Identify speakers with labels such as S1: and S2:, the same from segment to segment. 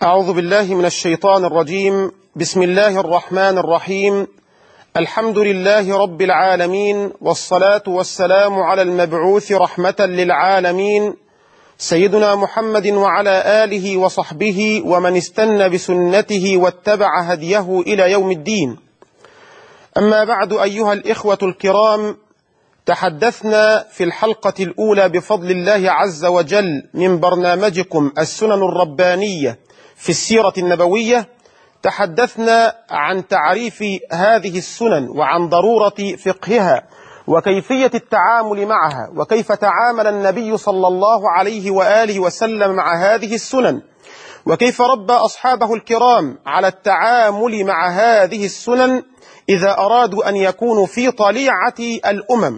S1: أعوذ بالله من الشيطان الرجيم بسم الله الرحمن الرحيم الحمد لله رب العالمين والصلاة والسلام على المبعوث رحمة للعالمين سيدنا محمد وعلى آله وصحبه ومن استنى بسنته واتبع هديه إلى يوم الدين أما بعد أيها الإخوة الكرام تحدثنا في الحلقة الأولى بفضل الله عز وجل من برنامجكم السنن الربانية في السيرة النبوية تحدثنا عن تعريف هذه السنن وعن ضرورة فقهها وكيفية التعامل معها وكيف تعامل النبي صلى الله عليه وآله وسلم مع هذه السنن وكيف ربى أصحابه الكرام على التعامل مع هذه السنن إذا أرادوا أن يكونوا في طليعة الأمم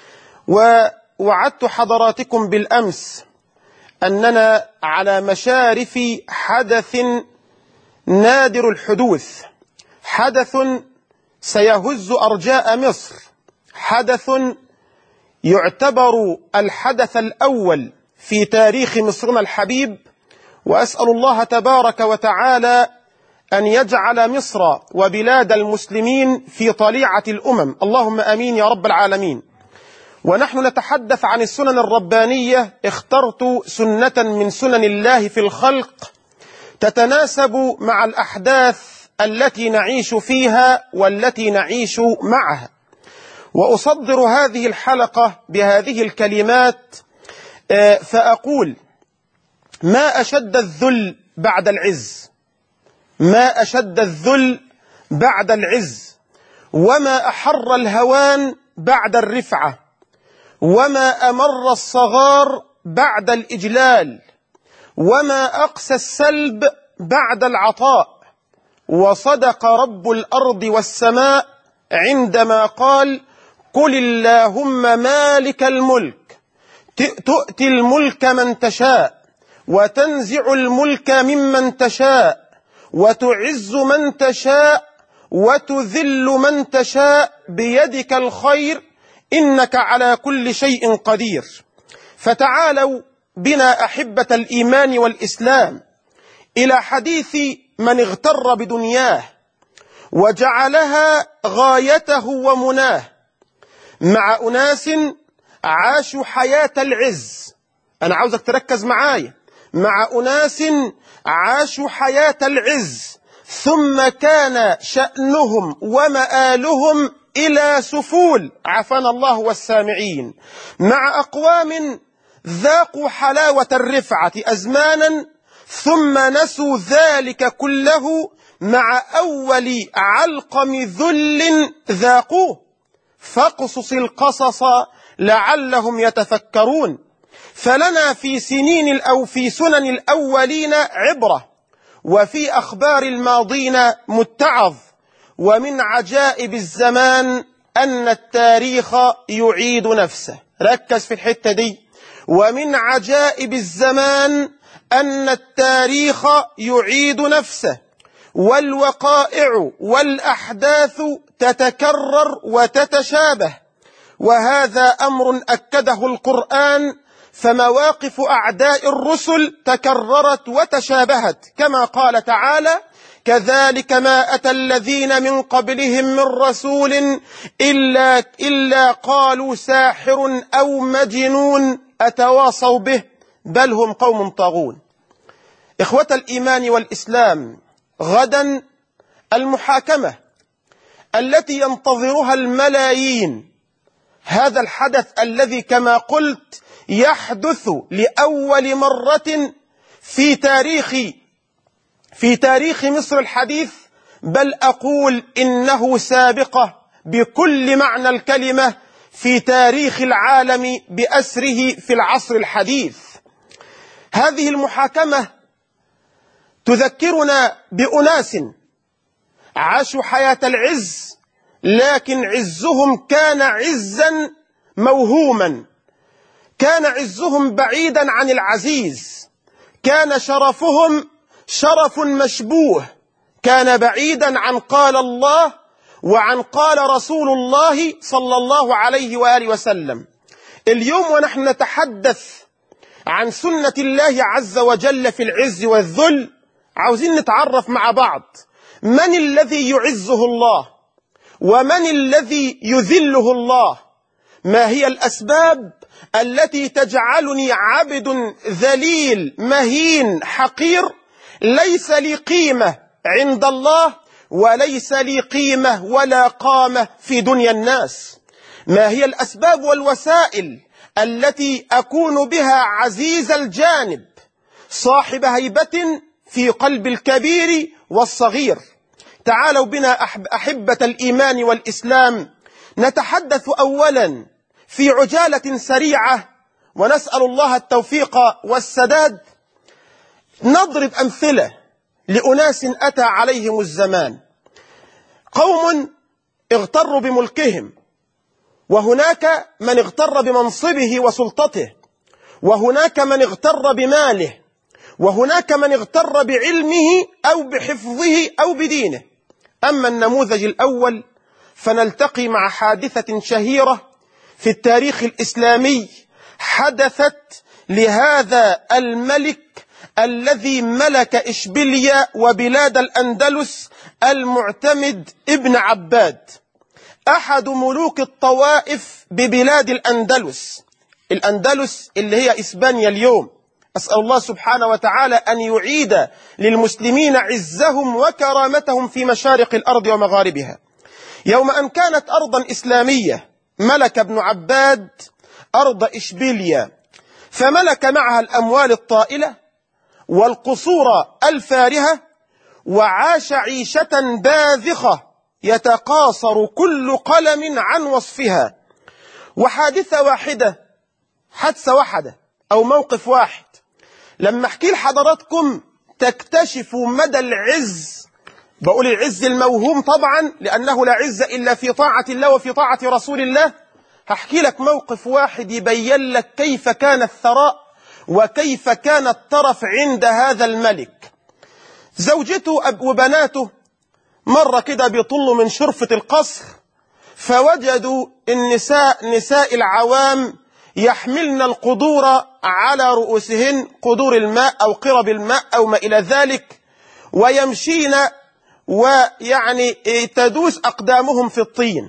S1: ووعدت حضراتكم بالأمس أننا على مشارف حدث نادر الحدوث حدث سيهز أرجاء مصر حدث يعتبر الحدث الأول في تاريخ مصرنا الحبيب وأسأل الله تبارك وتعالى أن يجعل مصر وبلاد المسلمين في طليعة الأمم اللهم أمين يا رب العالمين ونحن نتحدث عن السنن الربانية اخترت سنة من سنن الله في الخلق تتناسب مع الأحداث التي نعيش فيها والتي نعيش معها وأصدر هذه الحلقة بهذه الكلمات فأقول ما أشد الذل بعد العز ما أشد الذل بعد العز وما أحر الهوان بعد الرفعة وما أمر الصغار بعد الإجلال وما أقسى السلب بعد العطاء وصدق رب الأرض والسماء عندما قال قل اللهم مالك الملك تؤتي الملك من تشاء وتنزع الملك ممن تشاء وتعز من تشاء وتذل من تشاء بيدك الخير إنك على كل شيء قدير فتعالوا بنا أحبة الإيمان والإسلام إلى حديث من اغتر بدنياه وجعلها غايته ومناه مع أناس عاشوا حياة العز أنا عاوزك تركز معايا مع أناس عاشوا حياة العز ثم كان شأنهم ومآلهم إلى سفول عفانا الله والسامعين مع أقوام ذاقوا حلاوة الرفعة أزمانا ثم نسوا ذلك كله مع أول علقم ذل ذاقوه فاقصص القصص لعلهم يتفكرون فلنا في سنين أو في سنن الأولين عبرة وفي أخبار الماضين متعظ ومن عجائب الزمان أن التاريخ يعيد نفسه ركز في الحتة دي ومن عجائب الزمان أن التاريخ يعيد نفسه والوقائع والأحداث تتكرر وتتشابه وهذا أمر أكده القرآن فمواقف أعداء الرسل تكررت وتشابهت كما قال تعالى كذلك ما أتى الذين من قبلهم من رسول إلا, إلا قالوا ساحر أو مجنون أتواصوا به بل هم قوم طاغون إخوة الإيمان والإسلام غدا المحاكمة التي ينتظرها الملايين هذا الحدث الذي كما قلت يحدث لأول مرة في تاريخ في تاريخ مصر الحديث بل أقول إنه سابقة بكل معنى الكلمة في تاريخ العالم بأسره في العصر الحديث هذه المحاكمة تذكرنا بأناس عاشوا حياة العز لكن عزهم كان عزا موهوما كان عزهم بعيدا عن العزيز كان شرفهم شرف مشبوه كان بعيدا عن قال الله وعن قال رسول الله صلى الله عليه وآله وسلم اليوم ونحن نتحدث عن سنة الله عز وجل في العز والذل عاوزين نتعرف مع بعض من الذي يعزه الله ومن الذي يذله الله ما هي الأسباب التي تجعلني عبد ذليل مهين حقير ليس لي قيمة عند الله وليس لي قيمة ولا قامة في دنيا الناس ما هي الأسباب والوسائل التي أكون بها عزيز الجانب صاحب هيبة في قلب الكبير والصغير تعالوا بنا أحبة الإيمان والإسلام نتحدث أولا في عجالة سريعة ونسأل الله التوفيق والسداد نضرب أمثلة لأناس أتى عليهم الزمان قوم اغتروا بملكهم وهناك من اغتر بمنصبه وسلطته وهناك من اغتر بماله وهناك من اغتر بعلمه أو بحفظه أو بدينه أما النموذج الأول فنلتقي مع حادثة شهيرة في التاريخ الإسلامي حدثت لهذا الملك الذي ملك إشبيليا وبلاد الأندلس المعتمد ابن عباد أحد ملوك الطوائف ببلاد الأندلس الأندلس اللي هي إسبانيا اليوم أسأل الله سبحانه وتعالى أن يعيد للمسلمين عزهم وكرامتهم في مشارق الأرض ومغاربها يوم أن كانت أرضا إسلامية ملك ابن عباد أرض إشبيليا فملك معها الأموال الطائلة والقصور الفارهة وعاش عيشة باذخة يتقاصر كل قلم عن وصفها وحادثة واحدة حادثة واحدة أو موقف واحد لما احكي لحضراتكم تكتشفوا مدى العز بقول العز الموهوم طبعا لأنه لا عز إلا في طاعة الله وفي طاعة رسول الله هحكي لك موقف واحد يبين لك كيف كان الثراء وكيف كان الترف عند هذا الملك زوجته وبناته مرة كده بيطلوا من شرفة القصر فوجدوا النساء نساء العوام يحملن القدور على رؤوسهن قدور الماء أو قرب الماء أو ما إلى ذلك ويمشين ويعني تدوس أقدامهم في الطين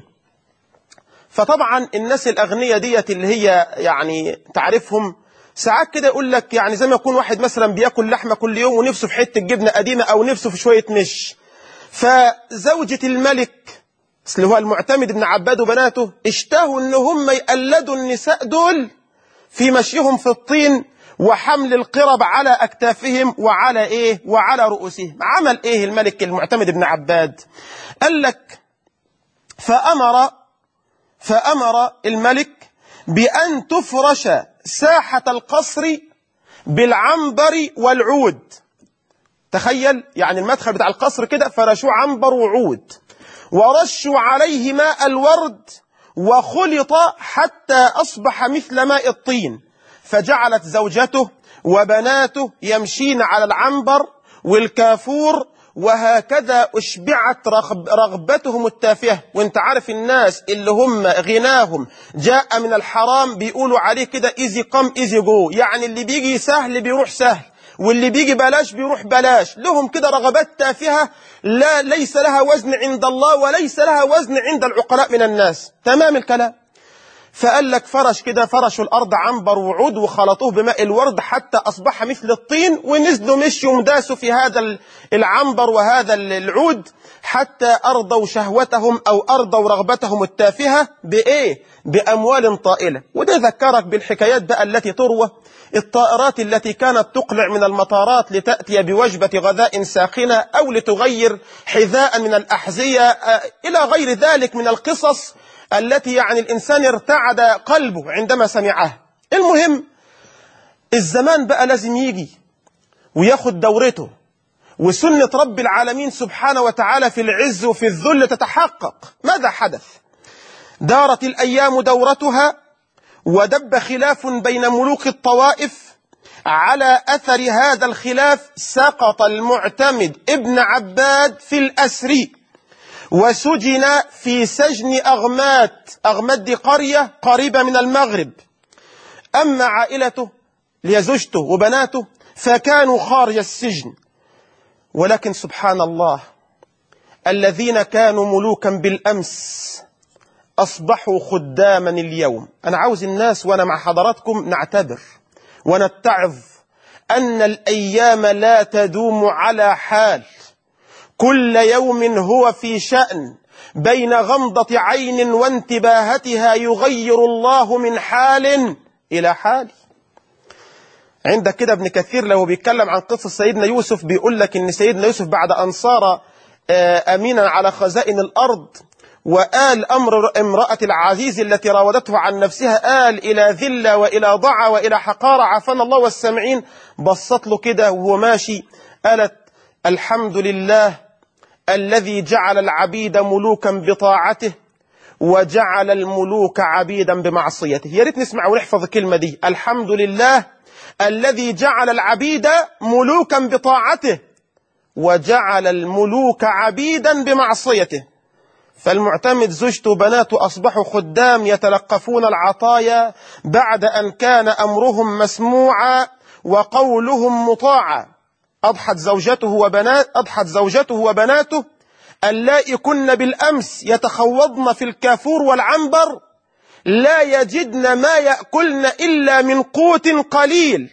S1: فطبعا الناس الأغنياء ديت اللي هي يعني تعرفهم ساعات كده يقول لك يعني زي ما يكون واحد مثلا بياكل لحمة كل يوم ونفسه في حتة جبنة قديمة أو نفسه في شوية مش فزوجة الملك اللي هو المعتمد بن عباد وبناته اشتهوا ان هم يقلدوا النساء دول في مشيهم في الطين وحمل القرب على اكتافهم وعلى ايه وعلى رؤوسهم عمل ايه الملك المعتمد بن عباد قال لك فامر فامر الملك بان تفرش ساحه القصر بالعنبر والعود تخيل يعني المدخل بتاع القصر كده فرشوه عنبر وعود ورشوا عليه ماء الورد وخلط حتى أصبح مثل ماء الطين فجعلت زوجته وبناته يمشين على العنبر والكافور وهكذا أشبعت رغب رغبتهم التافهة وانت عارف الناس اللي هم غناهم جاء من الحرام بيقولوا عليه كده ايزي قم ايزي جو يعني اللي بيجي سهل بيروح سهل واللي بيجي بلاش بيروح بلاش لهم كده رغبات تافهة لا ليس لها وزن عند الله وليس لها وزن عند العقلاء من الناس تمام الكلام فقال لك فرش كده فرشوا الأرض عنبر وعود وخلطوه بماء الورد حتى أصبح مثل الطين ونزلوا مشوا وداسوا في هذا العنبر وهذا العود حتى أرضوا شهوتهم أو أرضوا رغبتهم التافهة بإيه؟ بأموال طائلة وده ذكرك بالحكايات بقى التي تروى الطائرات التي كانت تقلع من المطارات لتأتي بوجبة غذاء ساخنة أو لتغير حذاء من الأحذية إلى غير ذلك من القصص التي يعني الإنسان ارتعد قلبه عندما سمعها المهم الزمان بقى لازم يجي وياخد دورته وسنة رب العالمين سبحانه وتعالى في العز وفي الذل تتحقق ماذا حدث دارت الأيام دورتها ودب خلاف بين ملوك الطوائف على أثر هذا الخلاف سقط المعتمد ابن عباد في الأسر وسجن في سجن أغمات أغمات دي قرية قريبة من المغرب أما عائلته لزوجته وبناته فكانوا خارج السجن ولكن سبحان الله الذين كانوا ملوكا بالأمس أصبحوا خداما اليوم أنا عاوز الناس وأنا مع حضراتكم نعتبر ونتعظ أن الأيام لا تدوم على حال كل يوم هو في شأن بين غمضة عين وانتباهتها يغير الله من حال إلى حال عندك كده ابن كثير لو بيتكلم عن قصة سيدنا يوسف بيقول لك ان سيدنا يوسف بعد أن صار أمينا على خزائن الأرض وآل أمر امرأة العزيز التي راودته عن نفسها آل إلى ذلة وإلى ضعة وإلى حقارة عافانا الله والسامعين بصت له كده وهو ماشي قالت الحمد لله الذي جعل العبيد ملوكا بطاعته وجعل الملوك عبيدا بمعصيته يا ريت نسمع ونحفظ الكلمة دي الحمد لله الذي جعل العبيد ملوكا بطاعته وجعل الملوك عبيدا بمعصيته فالمعتمد زوجته وبناته أصبحوا خدام يتلقفون العطايا بعد أن كان أمرهم مسموعا وقولهم مطاعا أضحت زوجته وبنات أضحت زوجته وبناته اللائي كن بالأمس يتخوضن في الكافور والعنبر لا يجدن ما يأكلن إلا من قوت قليل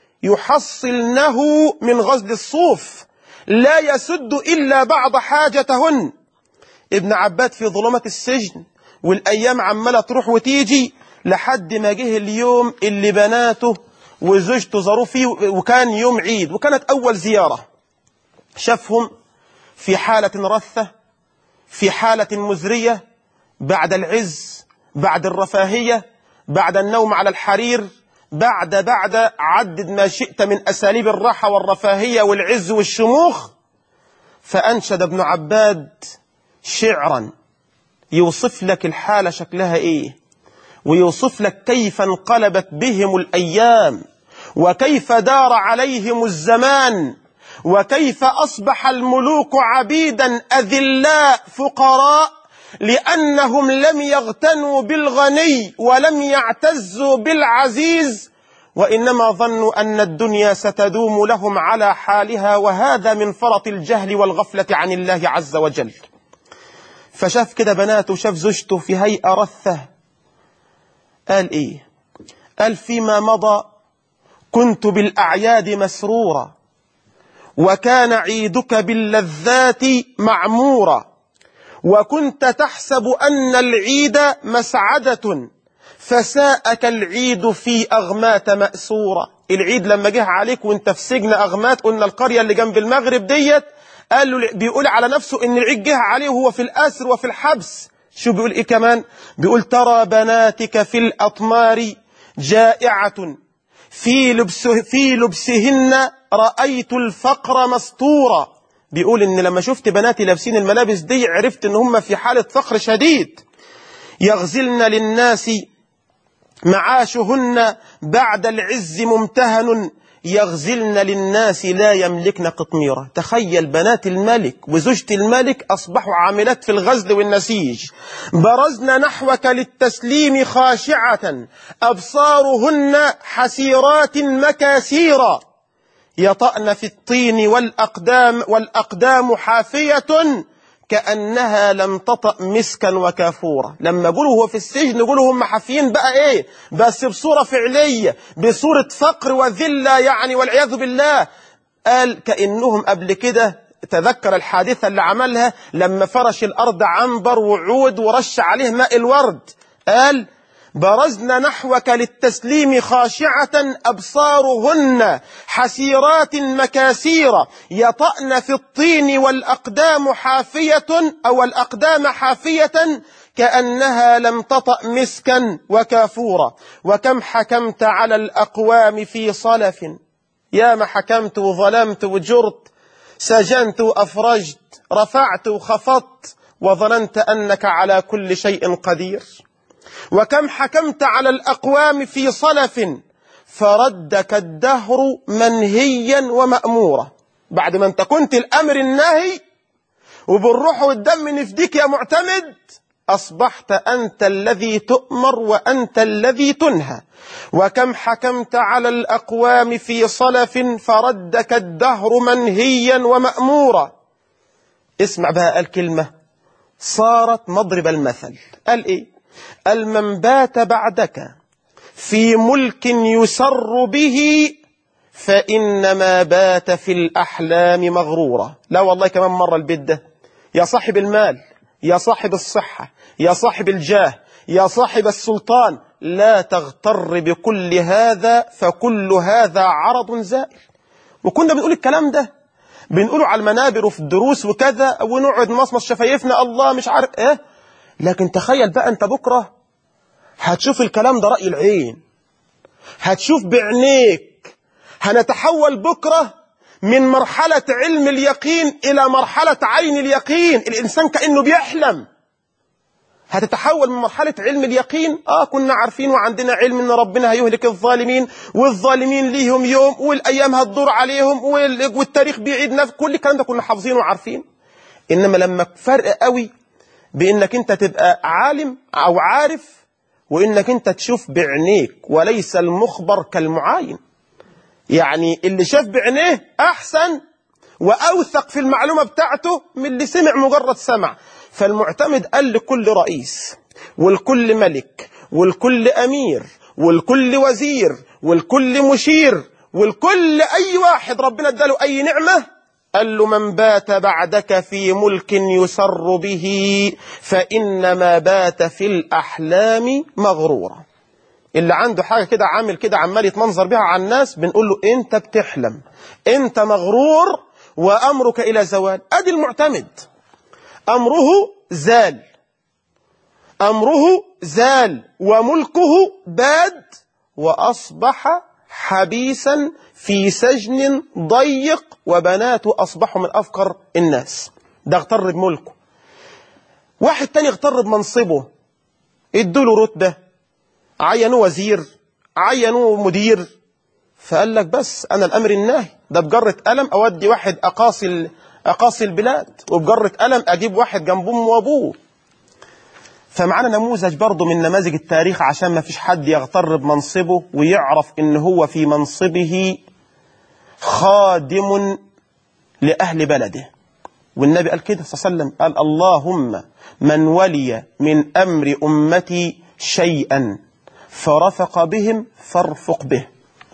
S1: يحصلنه من غزل الصوف لا يسد إلا بعض حاجتهن ابن عباد في ظلمة السجن والأيام عمالة تروح وتيجي لحد ما جه اليوم اللي بناته وزوجته زاروه فيه وكان يوم عيد وكانت أول زيارة شافهم في حالة رثة في حالة مزرية بعد العز بعد الرفاهية بعد النوم على الحرير بعد بعد عدد ما شئت من أساليب الراحة والرفاهية والعز والشموخ فأنشد ابن عباد شعرا يوصف لك الحالة شكلها إيه ويوصف لك كيف انقلبت بهم الأيام وكيف دار عليهم الزمان وكيف أصبح الملوك عبيدا أذلاء فقراء لأنهم لم يغتنوا بالغني ولم يعتزوا بالعزيز وإنما ظنوا أن الدنيا ستدوم لهم على حالها وهذا من فرط الجهل والغفلة عن الله عز وجل فشاف كده بناته شاف زوجته في هيئة رثة قال إيه قال فيما مضى كنت بالأعياد مسرورا وكان عيدك باللذات معمورا وكنت تحسب أن العيد مسعدة فساءك العيد في أغمات مأسورة العيد لما جه عليك وانت في سجن أغمات قلنا القرية اللي جنب المغرب ديت قال له بيقول على نفسه ان العيد جه عليه وهو في الأسر وفي الحبس شو بيقول ايه كمان بيقول ترى بناتك في الأطمار جائعة في لبس في لبسهن رأيت الفقر مسطورا بيقول ان لما شفت بناتي لابسين الملابس دي عرفت ان هم في حالة فقر شديد يغزلن للناس معاشهن بعد العز ممتهن يغزلن للناس لا يملكن قطميرة تخيل بنات الملك وزوجة الملك أصبحوا عاملات في الغزل والنسيج برزن نحوك للتسليم خاشعة أبصارهن حسيرات مكاسيرا يطأن في الطين والأقدام والأقدام حافية كأنها لم تطأ مسكا وكافورا لما يقولوا هو في السجن يقولوا هم حافيين بقى ايه بس بصورة فعلية بصورة فقر وذلة يعني والعياذ بالله قال كأنهم قبل كده تذكر الحادثة اللي عملها لما فرش الأرض عنبر وعود ورش عليه ماء الورد قال برزن نحوك للتسليم خاشعة أبصارهن حسيرات مكاسيرة يطأن في الطين والأقدام حافية أو الأقدام حافية كأنها لم تطأ مسكا وكافورا وكم حكمت على الأقوام في صلف يا ما حكمت وظلمت وجرت سجنت وأفرجت رفعت وخفضت وظننت أنك على كل شيء قدير وكم حكمت على الأقوام في صلف فردك الدهر منهيا ومأمورا بعد ما انت كنت الأمر النهي وبالروح والدم نفديك يا معتمد أصبحت أنت الذي تؤمر وأنت الذي تنهى وكم حكمت على الأقوام في صلف فردك الدهر منهيا ومأمورا اسمع بقى الكلمة صارت مضرب المثل قال إيه المن بات بعدك في ملك يسر به فإنما بات في الأحلام مغرورا لا والله كمان مرة البيت ده يا صاحب المال يا صاحب الصحة يا صاحب الجاه يا صاحب السلطان لا تغتر بكل هذا فكل هذا عرض زائل وكنا بنقول الكلام ده بنقوله على المنابر وفي الدروس وكذا ونقعد مصمص شفايفنا الله مش عارف ايه لكن تخيل بقى انت بكرة هتشوف الكلام ده رأي العين هتشوف بعينيك هنتحول بكرة من مرحلة علم اليقين إلى مرحلة عين اليقين الإنسان كأنه بيحلم هتتحول من مرحلة علم اليقين آه كنا عارفين وعندنا علم إن ربنا هيهلك الظالمين والظالمين ليهم يوم والأيام هتدور عليهم والتاريخ بيعيد نفسه كل الكلام ده كنا حافظينه وعارفين إنما لما فرق قوي بإنك أنت تبقى عالم أو عارف وإنك أنت تشوف بعينيك وليس المخبر كالمعاين يعني اللي شاف بعينيه أحسن وأوثق في المعلومة بتاعته من اللي سمع مجرد سمع فالمعتمد قال لكل رئيس والكل ملك والكل أمير والكل وزير والكل مشير والكل أي واحد ربنا اداله أي نعمة قال له من بات بعدك في ملك يسر به فإنما بات في الأحلام مغرورا اللي عنده حاجة كده عامل كده عمال يتمنظر بها على الناس بنقول له انت بتحلم انت مغرور وأمرك إلى زوال أدي المعتمد أمره زال أمره زال وملكه باد وأصبح حبيسا في سجن ضيق وبناته أصبحوا من أفقر الناس ده اغتر بملكه واحد تاني اغتر بمنصبه ادوا رتبة عينوه وزير عينوه مدير فقال لك بس أنا الأمر الناهي ده بجرة قلم أودي واحد أقاصي أقاصي البلاد وبجرة قلم أجيب واحد جنب أمه وأبوه فمعانا نموذج برضه من نماذج التاريخ عشان ما فيش حد يغتر بمنصبه ويعرف إن هو في منصبه خادم لأهل بلده والنبي قال كده صلى الله عليه وسلم قال اللهم من ولي من أمر أمتي شيئا فرفق بهم فارفق به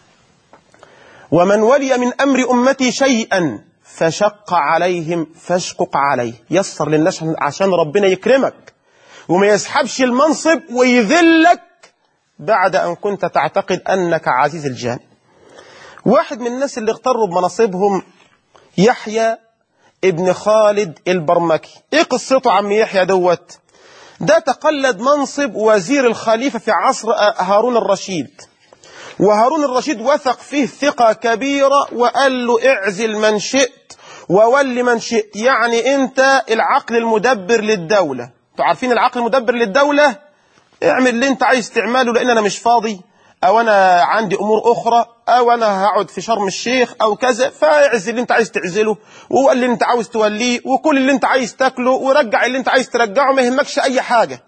S1: ومن ولي من أمر أمتي شيئا فشق عليهم فاشقق عليه يسر للناس عشان ربنا يكرمك وما يسحبش المنصب ويذلك بعد أن كنت تعتقد أنك عزيز الجانب واحد من الناس اللي اغتروا بمناصبهم يحيى ابن خالد البرمكي ايه قصته عم يحيى دوت ده تقلد منصب وزير الخليفة في عصر هارون الرشيد وهارون الرشيد وثق فيه ثقة كبيرة وقال له اعزل من شئت وول من شئت يعني انت العقل المدبر للدولة انتوا عارفين العقل المدبر للدولة اعمل اللي انت عايز تعمله لان انا مش فاضي او انا عندي امور اخرى او انا هقعد في شرم الشيخ او كذا فاعزل اللي انت عايز تعزله وقول اللي انت عاوز توليه وكل اللي انت عايز تاكله ورجع اللي انت عايز ترجعه ما يهمكش اي حاجة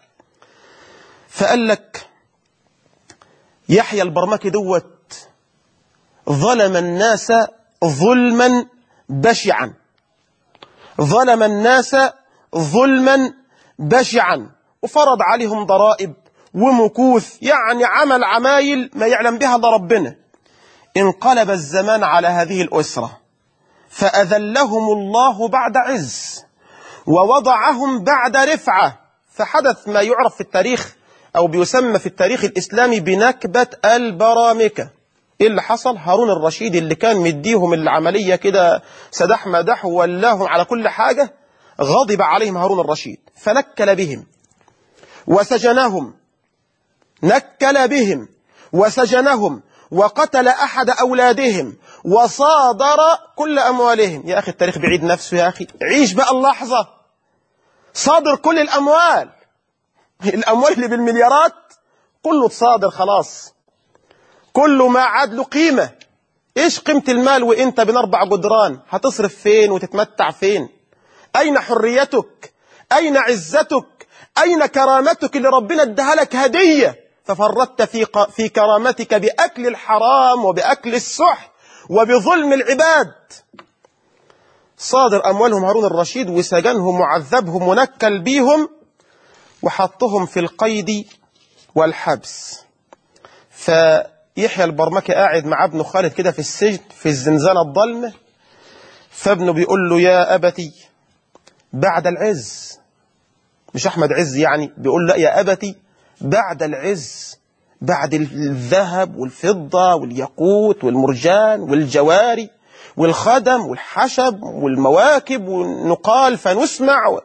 S1: فقال لك يحيى البرمكي دوت ظلم الناس ظلما بشعا ظلم الناس ظلما بشعا وفرض عليهم ضرائب ومكوث يعني عمل عمايل ما يعلم بها الا ربنا انقلب الزمان على هذه الأسرة فأذلهم الله بعد عز ووضعهم بعد رفعة فحدث ما يعرف في التاريخ أو بيسمى في التاريخ الإسلامي بنكبة البرامكة إيه اللي حصل هارون الرشيد اللي كان مديهم العملية كده سدح مدح وولاهم على كل حاجة غضب عليهم هارون الرشيد فنكل بهم وسجنهم نكل بهم وسجنهم وقتل أحد أولادهم وصادر كل أموالهم يا أخي التاريخ بعيد نفسه يا أخي عيش بقى اللحظة صادر كل الأموال الأموال اللي بالمليارات كله تصادر خلاص كله ما عاد له قيمة إيش قيمة المال وإنت بين أربع جدران هتصرف فين وتتمتع فين أين حريتك أين عزتك أين كرامتك اللي ربنا اداها لك هدية ففرطت في, ق... في كرامتك بأكل الحرام وبأكل السحت وبظلم العباد صادر أموالهم هارون الرشيد وسجنهم وعذبهم ونكل بيهم وحطهم في القيد والحبس فيحيى البرمكي قاعد مع ابنه خالد كده في السجن في الزنزانة الضلمة فابنه بيقول له يا أبتي بعد العز مش أحمد عز يعني بيقول له يا أبتي بعد العز بعد الذهب والفضة والياقوت والمرجان والجواري والخدم والحشب والمواكب والنقال فنسمع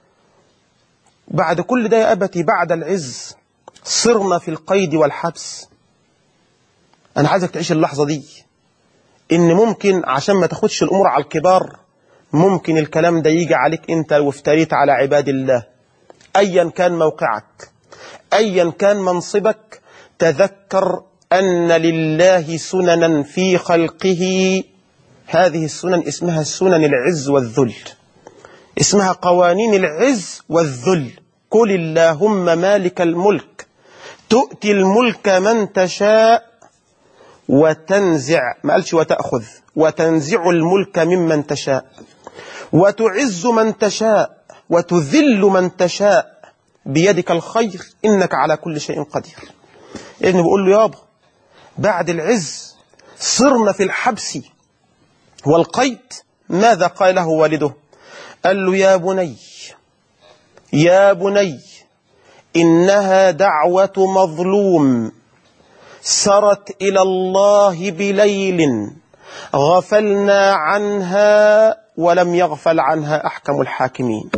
S1: بعد كل ده يا أبتي بعد العز صرنا في القيد والحبس أنا عايزك تعيش اللحظة دي إن ممكن عشان ما تاخدش الأمور على الكبار ممكن الكلام ده يجي عليك أنت وافتريت على عباد الله أيا كان موقعك أيا كان منصبك تذكر أن لله سننا في خلقه هذه السنن اسمها سنن العز والذل اسمها قوانين العز والذل قل اللهم مالك الملك تؤتي الملك من تشاء وتنزع ما قالش وتأخذ وتنزع الملك ممن تشاء وتعز من تشاء وتذل من تشاء بيدك الخير إنك على كل شيء قدير ابني بيقول له يابا بعد العز صرنا في الحبس والقيد ماذا قال له والده قال له يا بني يا بني إنها دعوة مظلوم سرت إلى الله بليل غفلنا عنها ولم يغفل عنها أحكم الحاكمين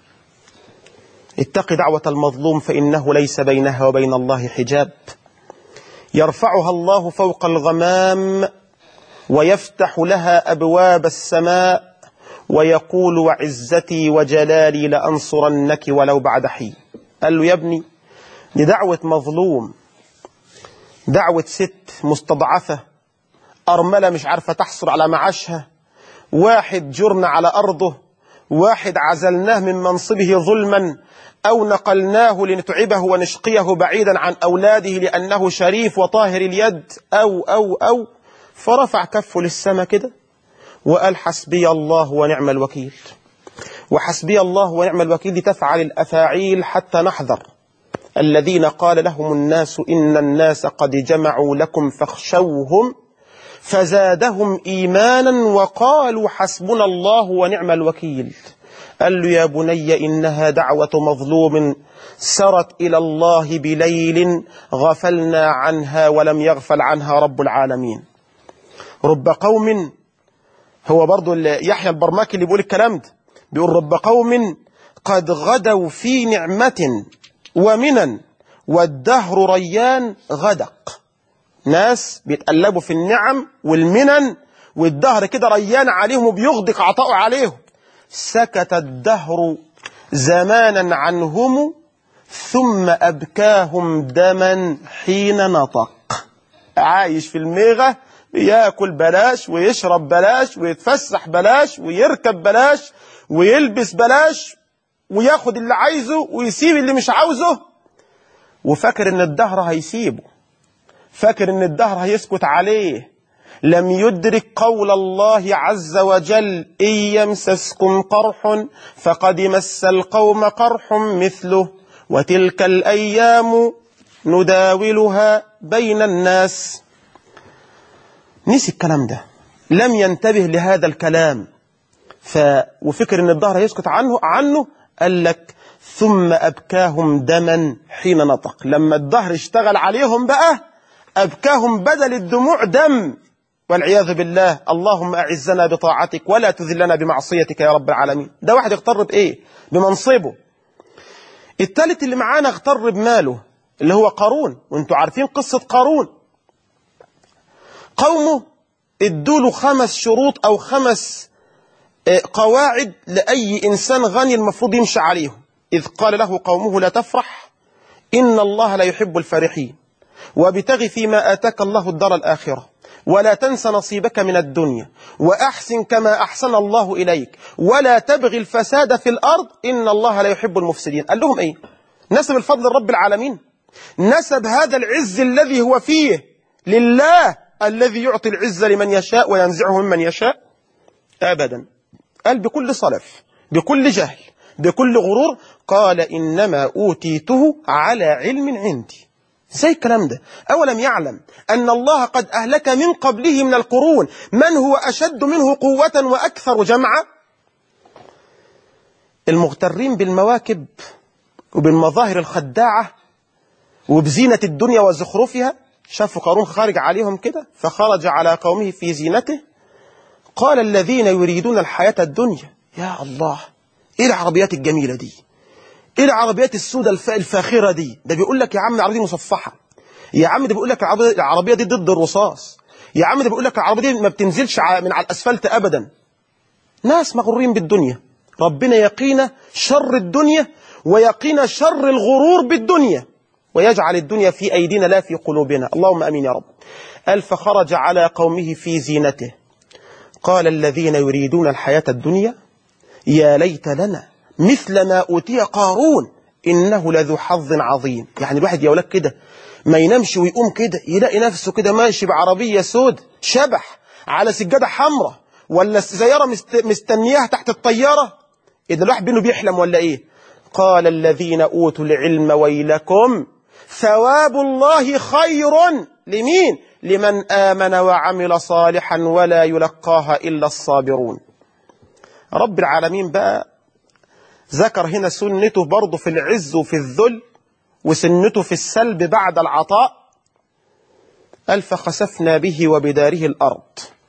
S1: اتق دعوة المظلوم فإنه ليس بينها وبين الله حجاب يرفعها الله فوق الغمام ويفتح لها أبواب السماء ويقول وعزتي وجلالي لأنصرنك ولو بعد حين قال له يا ابني دي دعوة مظلوم دعوة ست مستضعفة أرملة مش عارفة تحصل على معاشها واحد جرنا على أرضه واحد عزلناه من منصبه ظلما أو نقلناه لنتعبه ونشقيه بعيدا عن أولاده لأنه شريف وطاهر اليد أو أو أو فرفع كفه للسماء كده وقال حسبي الله ونعم الوكيل وحسبي الله ونعم الوكيل لتفعل الأفاعيل حتى نحذر الذين قال لهم الناس إن الناس قد جمعوا لكم فاخشوهم فزادهم إيمانا وقالوا حسبنا الله ونعم الوكيل قال له يا بني إنها دعوة مظلوم سرت إلى الله بليل غفلنا عنها ولم يغفل عنها رب العالمين رب قوم هو برضو يحيى البرماكي اللي بيقول الكلام ده بيقول رب قوم قد غدوا في نعمة ومنا والدهر ريان غدق ناس بيتقلبوا في النعم والمنن والدهر كده ريان عليهم وبيغدق عطاء عليهم سكت الدهر زمانا عنهم ثم أبكاهم دما حين نطق عايش في الميغة ياكل بلاش ويشرب بلاش ويتفسح بلاش ويركب بلاش ويلبس بلاش وياخد اللي عايزه ويسيب اللي مش عاوزه وفاكر ان الدهر هيسيبه فاكر ان الدهر هيسكت عليه لم يدرك قول الله عز وجل إن يمسسكم قرح فقد مس القوم قرح مثله وتلك الأيام نداولها بين الناس نسي الكلام ده لم ينتبه لهذا الكلام ف... وفكر ان الظهر يسكت عنه عنه قال لك ثم أبكاهم دما حين نطق لما الظهر اشتغل عليهم بقى أبكاهم بدل الدموع دم والعياذ بالله اللهم أعزنا بطاعتك ولا تذلنا بمعصيتك يا رب العالمين ده واحد اغتر بإيه بمنصبه الثالث اللي معانا اغتر بماله اللي هو قارون وانتوا عارفين قصة قارون قومه ادوا خمس شروط أو خمس قواعد لأي إنسان غني المفروض يمشي عليهم إذ قال له قومه لا تفرح إن الله لا يحب الفرحين وابتغ فيما آتاك الله الدار الآخرة ولا تنس نصيبك من الدنيا وأحسن كما أحسن الله إليك ولا تبغي الفساد في الأرض إن الله لا يحب المفسدين قال لهم إيه نسب الفضل لرب العالمين نسب هذا العز الذي هو فيه لله الذي يعطي العز لمن يشاء وينزعه ممن يشاء أبدا قال بكل صلف بكل جهل بكل غرور قال إنما أوتيته على علم عندي زي الكلام ده أولم يعلم أن الله قد أهلك من قبله من القرون من هو أشد منه قوة وأكثر جمعا المغترين بالمواكب وبالمظاهر الخداعة وبزينة الدنيا وزخرفها شافوا قارون خارج عليهم كده فخرج على قومه في زينته قال الذين يريدون الحياة الدنيا يا الله ايه العربيات الجميلة دي ايه العربيات السوداء الف- الفاخرة دي ده بيقول لك يا عم العربية دي مصفحة يا عم ده بيقول لك العربية- العربية دي ضد الرصاص يا عم ده بيقول لك العربية دي ما بتنزلش ع- من على الأسفلت أبدا ناس مغرورين بالدنيا ربنا يقينا شر الدنيا ويقينا شر الغرور بالدنيا ويجعل الدنيا في أيدينا لا في قلوبنا اللهم أمين يا رب قال فخرج على قومه في زينته قال الذين يريدون الحياة الدنيا يا ليت لنا مثل ما أوتي قارون إنه لذو حظ عظيم يعني الواحد يا ولاد كده ما ينامش ويقوم كده يلاقي نفسه كده ماشي بعربية سود شبح على سجادة حمراء ولا سيارة مست... مستنياها تحت الطيارة إذا الواحد بينه بيحلم ولا إيه قال الذين أوتوا العلم ويلكم ثواب الله خير لمين لمن آمن وعمل صالحا ولا يلقاها إلا الصابرون رب العالمين بقى ذكر هنا سنته برضه في العز وفي الذل وسنته في السلب بعد العطاء قال فخسفنا به وبداره الأرض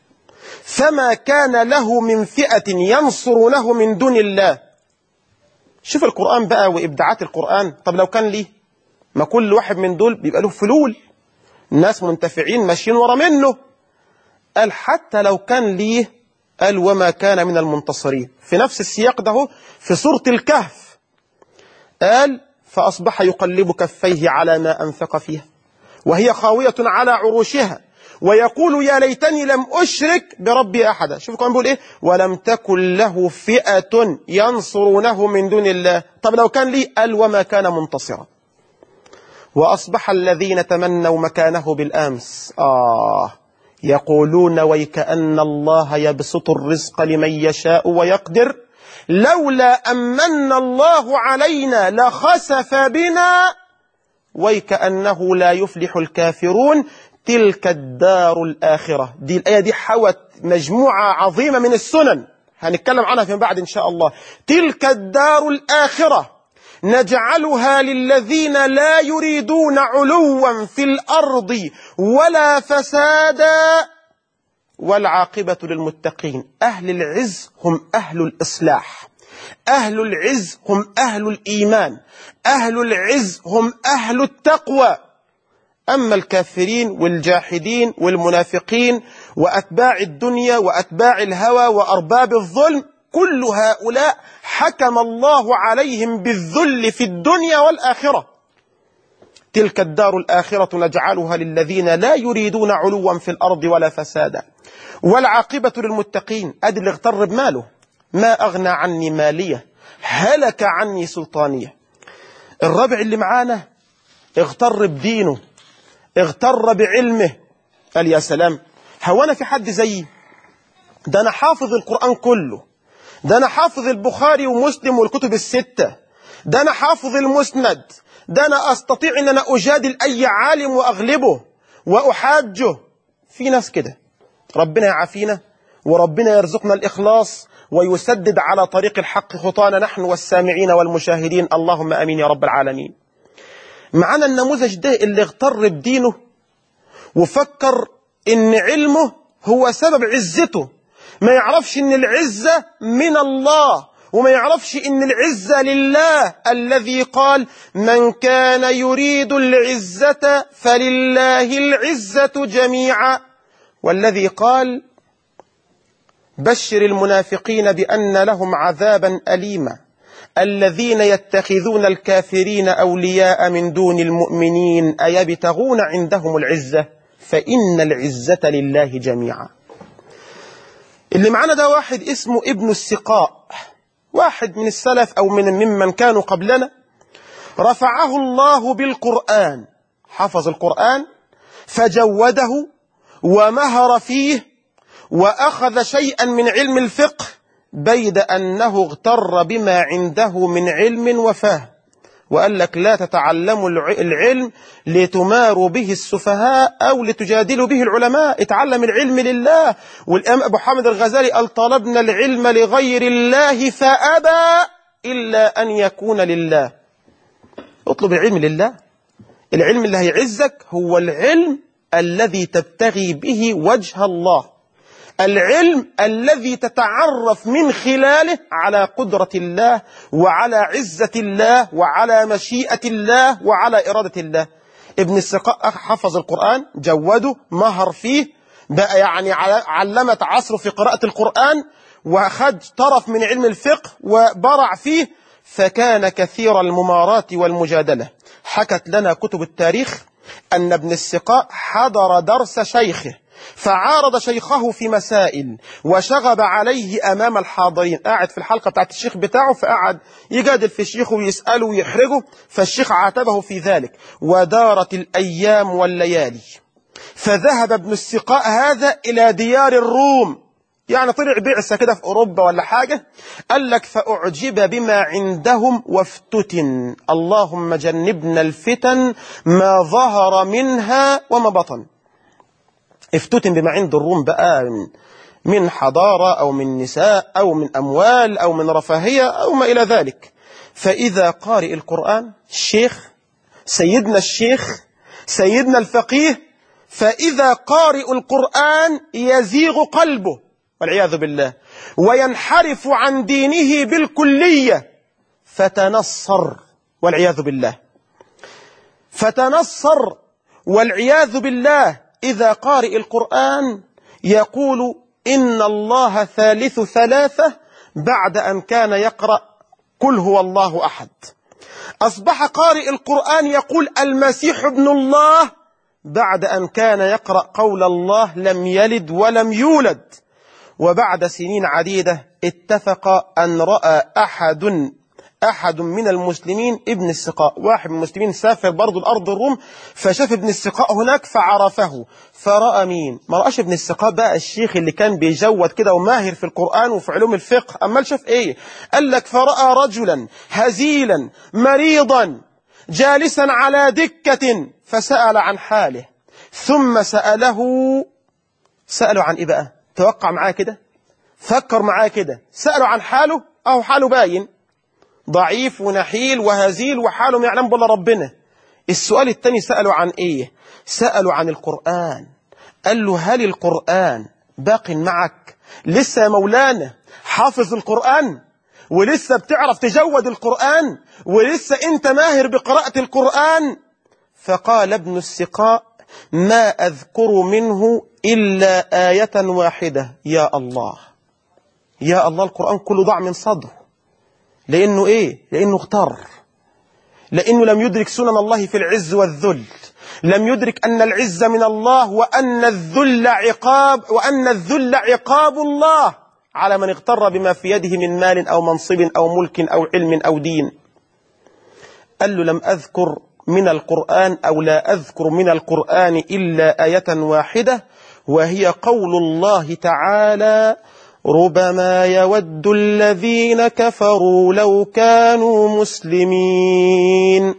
S1: فما كان له من فئة ينصرونه من دون الله شوف القرآن بقى وإبداعات القرآن طب لو كان ليه ما كل واحد من دول بيبقى له فلول الناس منتفعين ماشيين ورا منه قال حتى لو كان ليه قال وما كان من المنتصرين في نفس السياق ده في سورة الكهف قال فأصبح يقلب كفيه على ما أنفق فيها وهي خاوية على عروشها ويقول يا ليتني لم أشرك بربي أحدا شوف كمان بيقول إيه ولم تكن له فئة ينصرونه من دون الله طب لو كان لي قال وما كان منتصرا وأصبح الذين تمنوا مكانه بالأمس آه يقولون ويكأن الله يبسط الرزق لمن يشاء ويقدر لولا أمن الله علينا لخسف بنا ويكأنه لا يفلح الكافرون تلك الدار الآخرة دي الآية دي حوت مجموعة عظيمة من السنن هنتكلم عنها فيما بعد إن شاء الله تلك الدار الآخرة نجعلها للذين لا يريدون علوا في الأرض ولا فسادا والعاقبة للمتقين أهل العز هم أهل الإصلاح أهل العز هم أهل الإيمان أهل العز هم أهل التقوى أما الكافرين والجاحدين والمنافقين وأتباع الدنيا وأتباع الهوى وأرباب الظلم كل هؤلاء حكم الله عليهم بالذل في الدنيا والآخرة تلك الدار الآخرة نجعلها للذين لا يريدون علوا في الأرض ولا فسادا والعاقبة للمتقين أدي اللي اغتر بماله ما أغنى عني مالية هلك عني سلطانية الربع اللي معانا اغتر بدينه اغتر بعلمه قال يا سلام هو أنا في حد زيي ده أنا حافظ القرآن كله ده أنا حافظ البخاري ومسلم والكتب الستة ده أنا حافظ المسند ده أنا أستطيع أن أنا أجادل أي عالم وأغلبه وأحاجه في ناس كده ربنا يعافينا وربنا يرزقنا الإخلاص ويسدد على طريق الحق خطانا نحن والسامعين والمشاهدين اللهم أمين يا رب العالمين معنا النموذج ده اللي اغتر بدينه وفكر ان علمه هو سبب عزته ما يعرفش ان العزة من الله وما يعرفش ان العزة لله الذي قال من كان يريد العزة فلله العزة جميعا والذي قال بشر المنافقين بأن لهم عذابا أليما الذين يتخذون الكافرين أولياء من دون المؤمنين أيبتغون عندهم العزة فإن العزة لله جميعا اللي معنا ده واحد اسمه ابن السقاء واحد من السلف أو من ممن كانوا قبلنا رفعه الله بالقرآن حفظ القرآن فجوده ومهر فيه وأخذ شيئا من علم الفقه بيد أنه اغتر بما عنده من علم وفاه وقال لك لا تتعلموا العلم لتماروا به السفهاء أو لتجادلوا به العلماء اتعلم العلم لله والإمام أبو حامد الغزالي قال طلبنا العلم لغير الله فأبى إلا أن يكون لله اطلب العلم لله العلم اللي هيعزك هو العلم الذي تبتغي به وجه الله العلم الذي تتعرف من خلاله على قدرة الله وعلى عزة الله وعلى مشيئة الله وعلى إرادة الله ابن السقاء حفظ القرآن جوده مهر فيه بقى يعني علمت عصره في قراءة القرآن وخد طرف من علم الفقه وبرع فيه فكان كثير الممارات والمجادلة حكت لنا كتب التاريخ أن ابن السقاء حضر درس شيخه فعارض شيخه في مسائل وشغب عليه أمام الحاضرين قاعد في الحلقة بتاعت الشيخ بتاعه فقعد يجادل في الشيخ ويسأله ويحرجه فالشيخ عاتبه في ذلك ودارت الأيام والليالي فذهب ابن السقاء هذا إلى ديار الروم يعني طلع بعثة كده في أوروبا ولا حاجة قال لك فأعجب بما عندهم وافتتن اللهم جنبنا الفتن ما ظهر منها وما بطن افتتن بما عند الروم بقى من حضارة أو من نساء أو من أموال أو من رفاهية أو ما إلى ذلك فإذا قارئ القرآن الشيخ سيدنا الشيخ سيدنا الفقيه فإذا قارئ القرآن يزيغ قلبه والعياذ بالله وينحرف عن دينه بالكلية فتنصر والعياذ بالله فتنصر والعياذ بالله إذا قارئ القرآن يقول إن الله ثالث ثلاثة بعد أن كان يقرأ قل هو الله أحد أصبح قارئ القرآن يقول المسيح ابن الله بعد أن كان يقرأ قول الله لم يلد ولم يولد وبعد سنين عديدة اتفق أن رأى أحد أحد من المسلمين ابن السقاء واحد من المسلمين سافر برضو الأرض الروم فشاف ابن السقاء هناك فعرفه فرأى مين ما رأش ابن السقاء بقى الشيخ اللي كان بيجود كده وماهر في القرآن وفي علوم الفقه أما شاف إيه قال لك فرأى رجلا هزيلا مريضا جالسا على دكة فسأل عن حاله ثم سأله سأله عن إيه بقى توقع معاه كده فكر معاه كده سأله عن حاله أو حاله باين ضعيف ونحيل وهزيل وحاله ما يعلم بلا ربنا السؤال الثاني سأله عن إيه سأله عن القرآن قال له هل القرآن باق معك لسه يا مولانا حافظ القرآن ولسه بتعرف تجود القرآن ولسه انت ماهر بقراءة القرآن فقال ابن السقاء ما أذكر منه إلا آية واحدة يا الله يا الله القرآن كله ضاع من صدره لأنه إيه؟ لأنه اغتر لأنه لم يدرك سنن الله في العز والذل لم يدرك أن العز من الله وأن الذل عقاب وأن الذل عقاب الله على من اغتر بما في يده من مال أو منصب أو ملك أو علم أو دين قال له لم أذكر من القرآن أو لا أذكر من القرآن إلا آية واحدة وهي قول الله تعالى ربما يود الذين كفروا لو كانوا مسلمين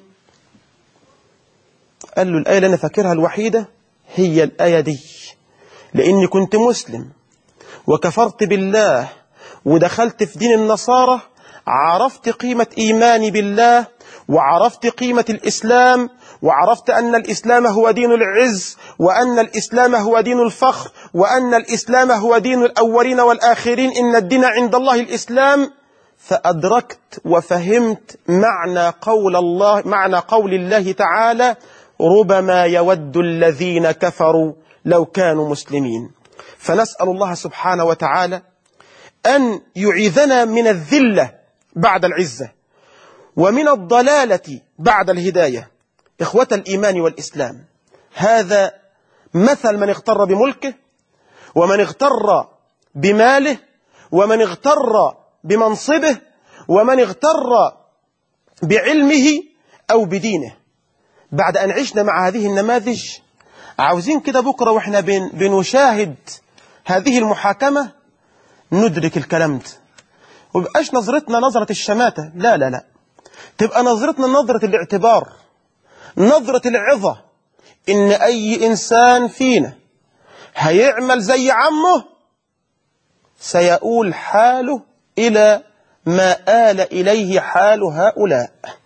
S1: قال له الآية اللي أنا فاكرها الوحيدة هي الآية دي لأني كنت مسلم وكفرت بالله ودخلت في دين النصارى عرفت قيمة إيماني بالله وعرفت قيمة الإسلام وعرفت أن الإسلام هو دين العز وأن الإسلام هو دين الفخر وأن الإسلام هو دين الأولين والآخرين إن الدين عند الله الإسلام فأدركت وفهمت معنى قول الله معنى قول الله تعالى ربما يود الذين كفروا لو كانوا مسلمين فنسأل الله سبحانه وتعالى أن يعيذنا من الذلة بعد العزة ومن الضلالة بعد الهداية إخوة الإيمان والإسلام هذا مثل من اغتر بملكه ومن اغتر بماله ومن اغتر بمنصبه ومن اغتر بعلمه أو بدينه بعد أن عشنا مع هذه النماذج عاوزين كده بكرة وإحنا بن بنشاهد هذه المحاكمة ندرك الكلام ده ويبقاش نظرتنا نظرة الشماتة لا لا لا تبقى نظرتنا نظرة الاعتبار نظرة العظة إن أي إنسان فينا هيعمل زي عمه سيؤول حاله إلى ما آل إليه حال هؤلاء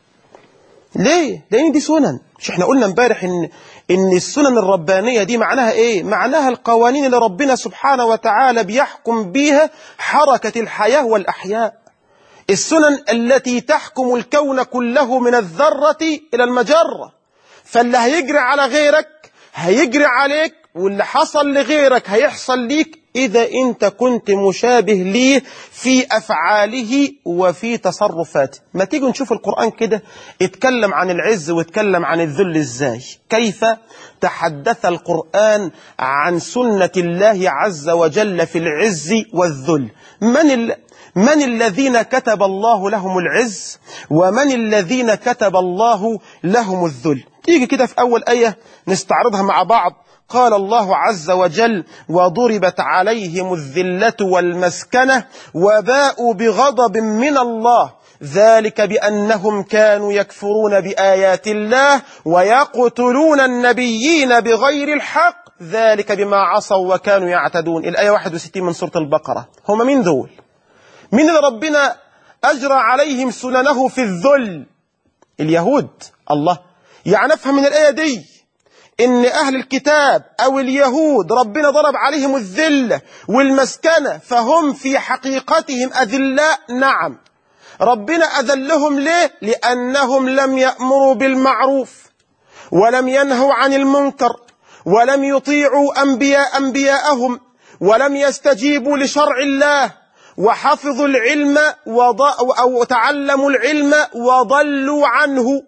S1: ليه؟ لأن دي سنن مش احنا قلنا امبارح إن إن السنن الربانية دي معناها إيه؟ معناها القوانين اللي ربنا سبحانه وتعالى بيحكم بيها حركة الحياة والأحياء السنن التي تحكم الكون كله من الذرة إلى المجرة فاللي هيجري على غيرك هيجري عليك واللي حصل لغيرك هيحصل ليك إذا أنت كنت مشابه ليه في أفعاله وفي تصرفاته ما تيجي نشوف القرآن كده اتكلم عن العز واتكلم عن الذل ازاي كيف تحدث القرآن عن سنة الله عز وجل في العز والذل من ال... من الذين كتب الله لهم العز ومن الذين كتب الله لهم الذل تيجي كده في أول آية نستعرضها مع بعض قال الله عز وجل وضربت عليهم الذلة والمسكنة وباءوا بغضب من الله ذلك بأنهم كانوا يكفرون بآيات الله ويقتلون النبيين بغير الحق ذلك بما عصوا وكانوا يعتدون الآية 61 من سورة البقرة هم من دول من اللي ربنا أجرى عليهم سننه في الذل اليهود الله يعني افهم من الآية دي إن أهل الكتاب أو اليهود ربنا ضرب عليهم الذلة والمسكنة فهم في حقيقتهم أذلاء نعم ربنا أذلهم ليه؟ لأنهم لم يأمروا بالمعروف ولم ينهوا عن المنكر ولم يطيعوا أنبياء أنبياءهم ولم يستجيبوا لشرع الله وحفظوا العلم وض... أو تعلموا العلم وضلوا عنه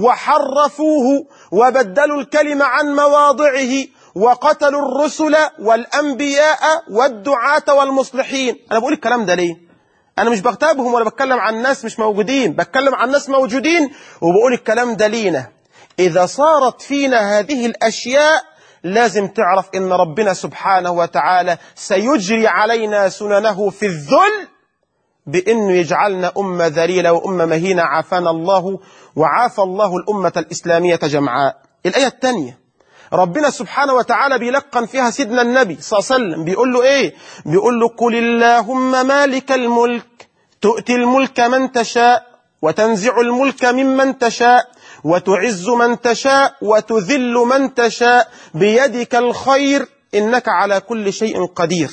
S1: وحرفوه وبدلوا الكلمة عن مواضعه وقتلوا الرسل والأنبياء والدعاة والمصلحين أنا بقول الكلام ده ليه أنا مش بغتابهم ولا بتكلم عن ناس مش موجودين بتكلم عن ناس موجودين وبقول الكلام ده لينا إذا صارت فينا هذه الأشياء لازم تعرف إن ربنا سبحانه وتعالى سيجري علينا سننه في الذل بأنه يجعلنا أمة ذليلة وأمة مهينة عافانا الله وعافى الله الأمة الإسلامية جمعاء الآية الثانية ربنا سبحانه وتعالى بيلقن فيها سيدنا النبي صلى الله عليه وسلم بيقول له إيه بيقول له قل اللهم مالك الملك تؤتي الملك من تشاء وتنزع الملك ممن تشاء وتعز من تشاء وتذل من تشاء بيدك الخير إنك على كل شيء قدير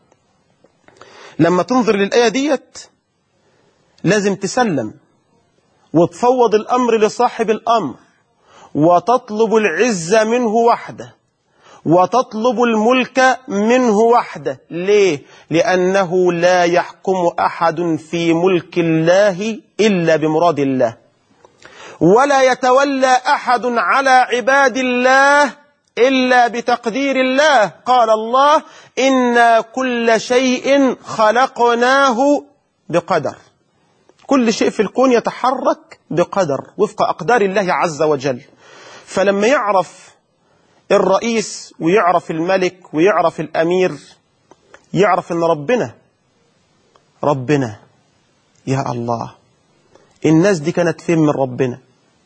S1: لما تنظر للآية ديت لازم تسلم وتفوض الأمر لصاحب الأمر وتطلب العزة منه وحده وتطلب الملك منه وحده ليه؟ لأنه لا يحكم أحد في ملك الله إلا بمراد الله ولا يتولى أحد على عباد الله إلا بتقدير الله قال الله إنا كل شيء خلقناه بقدر كل شيء في الكون يتحرك بقدر وفق أقدار الله عز وجل فلما يعرف الرئيس ويعرف الملك ويعرف الأمير يعرف أن ربنا ربنا يا الله الناس دي كانت فين من ربنا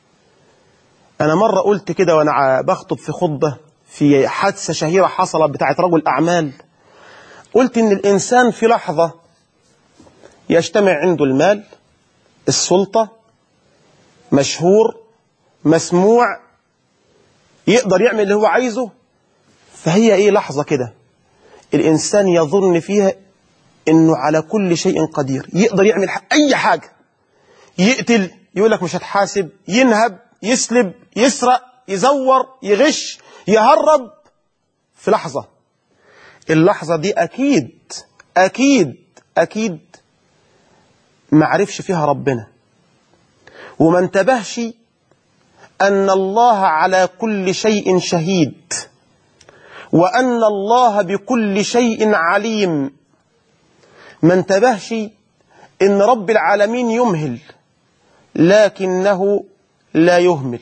S1: أنا مرة قلت كده وأنا بخطب في خطبة في حادثة شهيرة حصلت بتاعت رجل أعمال قلت إن الإنسان في لحظة يجتمع عنده المال السلطة مشهور مسموع يقدر يعمل اللي هو عايزه فهي ايه لحظة كده الإنسان يظن فيها إنه على كل شيء قدير يقدر يعمل أي حاجة يقتل يقول لك مش هتحاسب ينهب يسلب يسرق يزور يغش يهرب في لحظة اللحظة دي أكيد أكيد أكيد ما عرفش فيها ربنا وما انتبهش أن الله على كل شيء شهيد وأن الله بكل شيء عليم ما انتبهش إن رب العالمين يمهل لكنه لا يهمل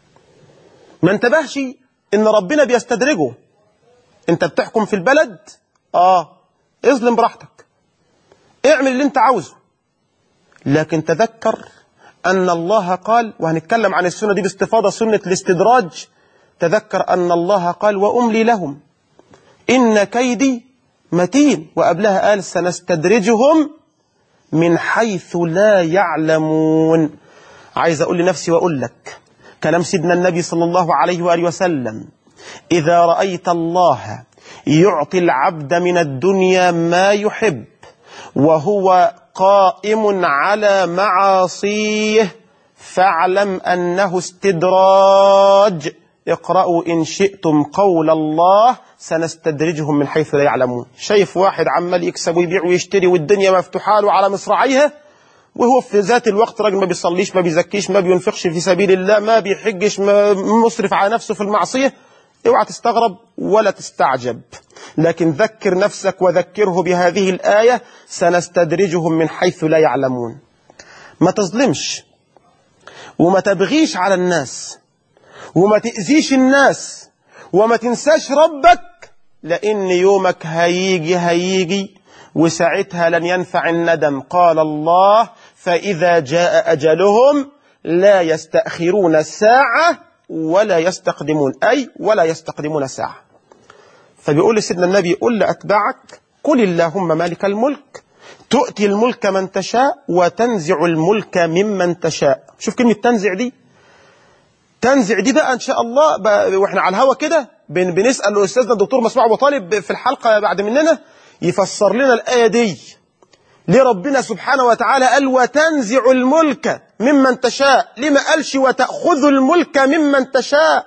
S1: ما انتبهش ان ربنا بيستدرجه انت بتحكم في البلد اه اظلم براحتك اعمل اللي انت عاوزه لكن تذكر ان الله قال وهنتكلم عن السنة دي باستفاضة سنة الاستدراج تذكر ان الله قال واملي لهم ان كيدي متين وقبلها قال سنستدرجهم من حيث لا يعلمون عايز اقول لنفسي واقول لك كلام سيدنا النبي صلى الله عليه واله وسلم اذا رايت الله يعطي العبد من الدنيا ما يحب وهو قائم على معاصيه فاعلم انه استدراج اقرأوا إن شئتم قول الله سنستدرجهم من حيث لا يعلمون شايف واحد عمال يكسب ويبيع ويشتري والدنيا مفتوحة له على مصراعيها وهو في ذات الوقت راجل ما بيصليش ما بيزكيش ما بينفقش في سبيل الله ما بيحجش ما مصرف على نفسه في المعصية اوعى تستغرب ولا تستعجب لكن ذكر نفسك وذكره بهذه الآية سنستدرجهم من حيث لا يعلمون ما تظلمش وما تبغيش على الناس وما تأذيش الناس وما تنساش ربك لأن يومك هيجي هيجي وساعتها لن ينفع الندم قال الله فإذا جاء أجلهم لا يستأخرون ساعة ولا يستقدمون أي ولا يستقدمون ساعة فبيقول لسيدنا النبي قل لأتباعك قل اللهم مالك الملك تؤتي الملك من تشاء وتنزع الملك ممن تشاء شوف كلمة تنزع دي تنزع دي بقى ان شاء الله بقى واحنا على الهوا كده بن بنسال استاذنا الدكتور مسموع ابو طالب في الحلقه بعد مننا يفسر لنا الايه دي ليه ربنا سبحانه وتعالى قال وتنزع الملك ممن تشاء ليه ما قالش وتاخذ الملك ممن تشاء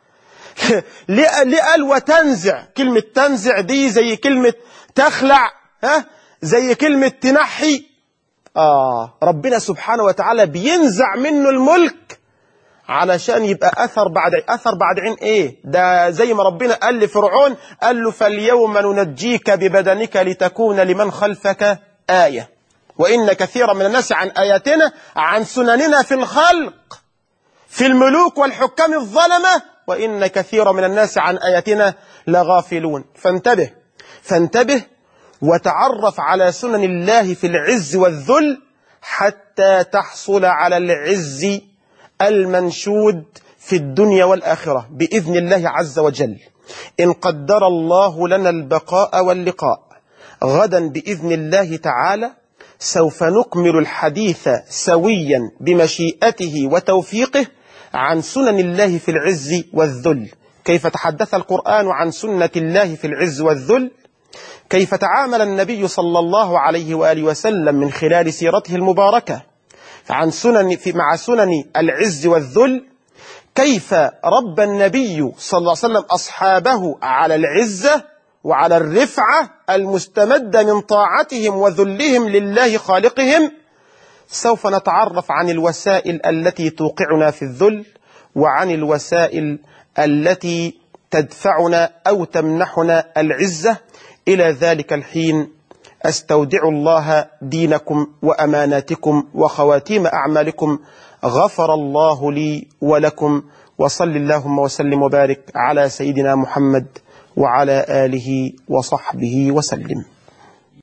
S1: ليه ليه قال وتنزع كلمه تنزع دي زي كلمه تخلع ها زي كلمه تنحي اه ربنا سبحانه وتعالى بينزع منه الملك علشان يبقى اثر بعد اثر بعد عين ايه ده زي ما ربنا قال لفرعون قال له فاليوم ننجيك ببدنك لتكون لمن خلفك آية وإن كثيرا من الناس عن آياتنا عن سنننا في الخلق في الملوك والحكام الظلمة وإن كثيرا من الناس عن آياتنا لغافلون فانتبه فانتبه وتعرف على سنن الله في العز والذل حتى تحصل على العز المنشود في الدنيا والآخرة بإذن الله عز وجل إن قدر الله لنا البقاء واللقاء غدا بإذن الله تعالى سوف نكمل الحديث سويا بمشيئته وتوفيقه عن سنن الله في العز والذل كيف تحدث القرآن عن سنة الله في العز والذل كيف تعامل النبي صلى الله عليه وآله وسلم من خلال سيرته المباركة عن سنن في مع سنن العز والذل كيف رب النبي صلى الله عليه وسلم أصحابه على العزة وعلى الرفعة المستمدة من طاعتهم وذلهم لله خالقهم سوف نتعرف عن الوسائل التي توقعنا في الذل وعن الوسائل التي تدفعنا أو تمنحنا العزة إلى ذلك الحين أستودع الله دينكم وأماناتكم وخواتيم أعمالكم غفر الله لي ولكم وصل اللهم وسلم وبارك على سيدنا محمد وعلى آله وصحبه وسلم